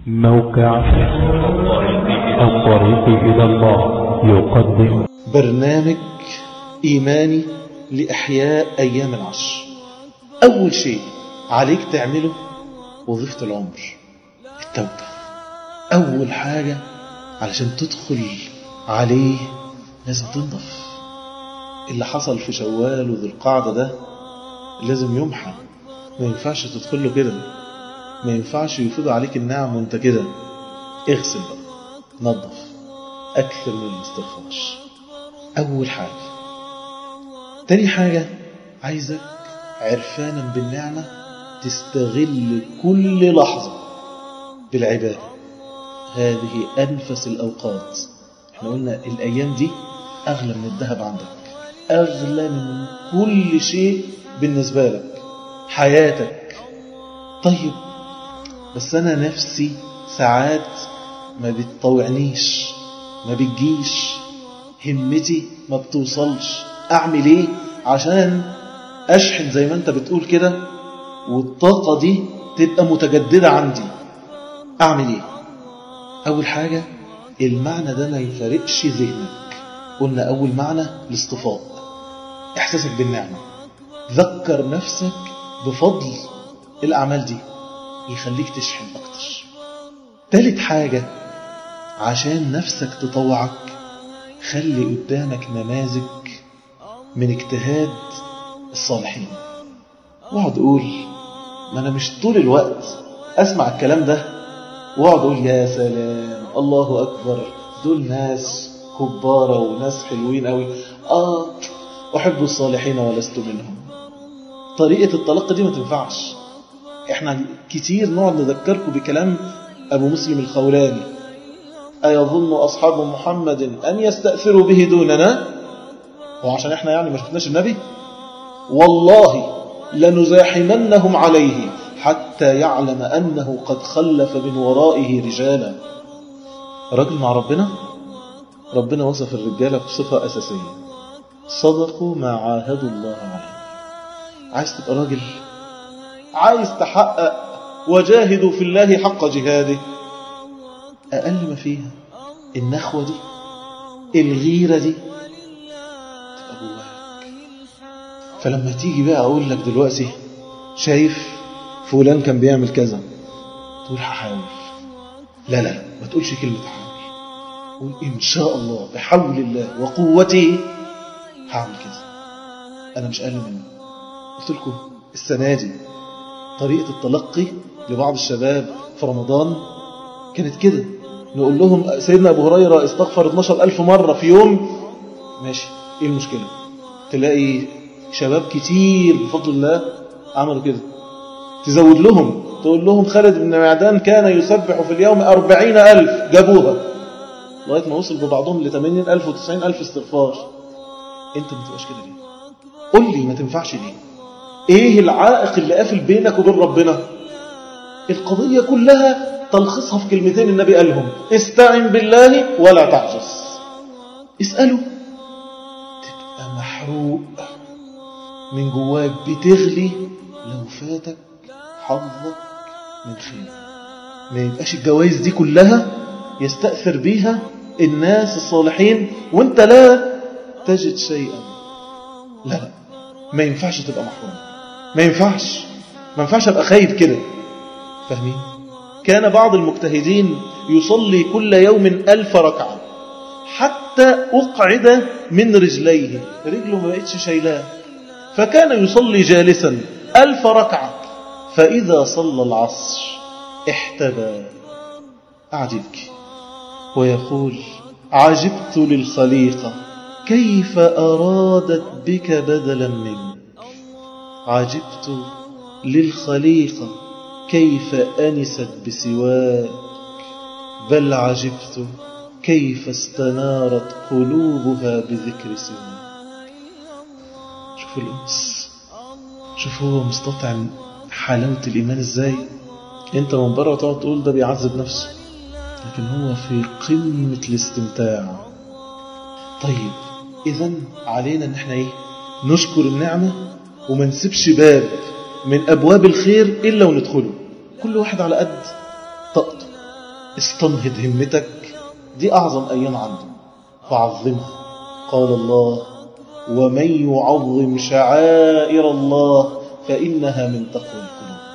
موقع الطريق إلى الله يقدم برنامج إيماني لإحياء أيام العشر أول شيء عليك تعمله وظيفة العمر التوبة أول حاجة علشان تدخل عليه لازم تنضف اللي حصل في شوال وذي القعدة ده لازم يمحى ما ينفعش تدخل له كده ما ينفعش يفيض عليك النعم وانت كده اغسل بقى نظف أكثر من الاستغفار أول حاجة تاني حاجة عايزك عرفانا بالنعمة تستغل كل لحظة بالعبادة هذه أنفس الأوقات احنا قلنا الأيام دي أغلى من الذهب عندك أغلى من كل شيء بالنسبة لك حياتك طيب بس أنا نفسي ساعات ما بتطوعنيش ما بتجيش همتي ما بتوصلش أعمل إيه عشان أشحن زي ما أنت بتقول كده والطاقة دي تبقى متجددة عندي أعمل إيه أول حاجة المعنى ده ما يفارقش ذهنك قلنا أول معنى الاصطفاء إحساسك بالنعمة ذكر نفسك بفضل الأعمال دي يخليك تشحن أكتر تالت حاجة عشان نفسك تطوعك خلي قدامك نماذج من اجتهاد الصالحين واقعد اقول ما انا مش طول الوقت اسمع الكلام ده واقعد اقول يا سلام الله اكبر دول ناس كبارة وناس حلوين قوي اه احب الصالحين ولست منهم طريقة الطلاق دي ما تنفعش احنا كتير نقعد نذكركم بكلام ابو مسلم الخولاني أيظن أصحاب محمد أن يستأثروا به دوننا وعشان احنا يعني ما شفناش النبي والله لنزاحمنهم عليه حتى يعلم أنه قد خلف من ورائه رجالا رجل مع ربنا ربنا وصف الرجالة بصفة أساسية صدقوا ما عاهدوا الله عليه عايز تبقى راجل عايز تحقق وجاهدوا في الله حق جهاده أقل ما فيها النخوة دي الغيرة دي تبقى جواك فلما تيجي بقى أقول لك دلوقتي شايف فلان كان بيعمل كذا تقول هحاول لا لا ما تقولش كلمة حاول قول إن شاء الله بحول الله وقوته هعمل كذا أنا مش أقل منه قلت لكم السنة دي طريقة التلقي لبعض الشباب في رمضان كانت كده نقول لهم سيدنا أبو هريرة استغفر 12 ألف مرة في يوم ماشي إيه المشكلة تلاقي شباب كتير بفضل الله عملوا كده تزود لهم تقول لهم خالد بن معدان كان يسبح في اليوم أربعين ألف جابوها لغاية ما وصل ببعضهم لثمانين ألف وتسعين ألف استغفار انت ما تبقاش كده ليه قول لي ما تنفعش ليه ايه العائق اللي قافل بينك وبين ربنا القضية كلها تلخصها في كلمتين النبي قالهم استعن بالله ولا تعجز اسأله تبقى محروق من جواك بتغلي لو فاتك حظك من خير ما يبقاش الجوائز دي كلها يستأثر بيها الناس الصالحين وانت لا تجد شيئا لا لا ما ينفعش تبقى محروم ما ينفعش ما ينفعش ابقى خايب كده فاهمين كان بعض المجتهدين يصلي كل يوم ألف ركعة حتى أقعد من رجليه رجله ما بقتش شايلاه فكان يصلي جالسا ألف ركعة فإذا صلى العصر احتبى قعد يبكي ويقول عجبت للخليقة كيف أرادت بك بدلا منك عجبت للخليقة كيف أنست بسواك بل عجبت كيف استنارت قلوبها بذكر سواك شوفوا الأنس شوفوا هو مستطعم حلاوة الإيمان إزاي أنت من بره تقعد تقول ده بيعذب نفسه لكن هو في قمة الاستمتاع طيب إذا علينا أن احنا إيه نشكر النعمة وما نسيبش باب من أبواب الخير إلا وندخله كل واحد على قد طاقته استنهض همتك دي أعظم أيام عنده فعظمها قال الله ومن يعظم شعائر الله فإنها من تقوى القلوب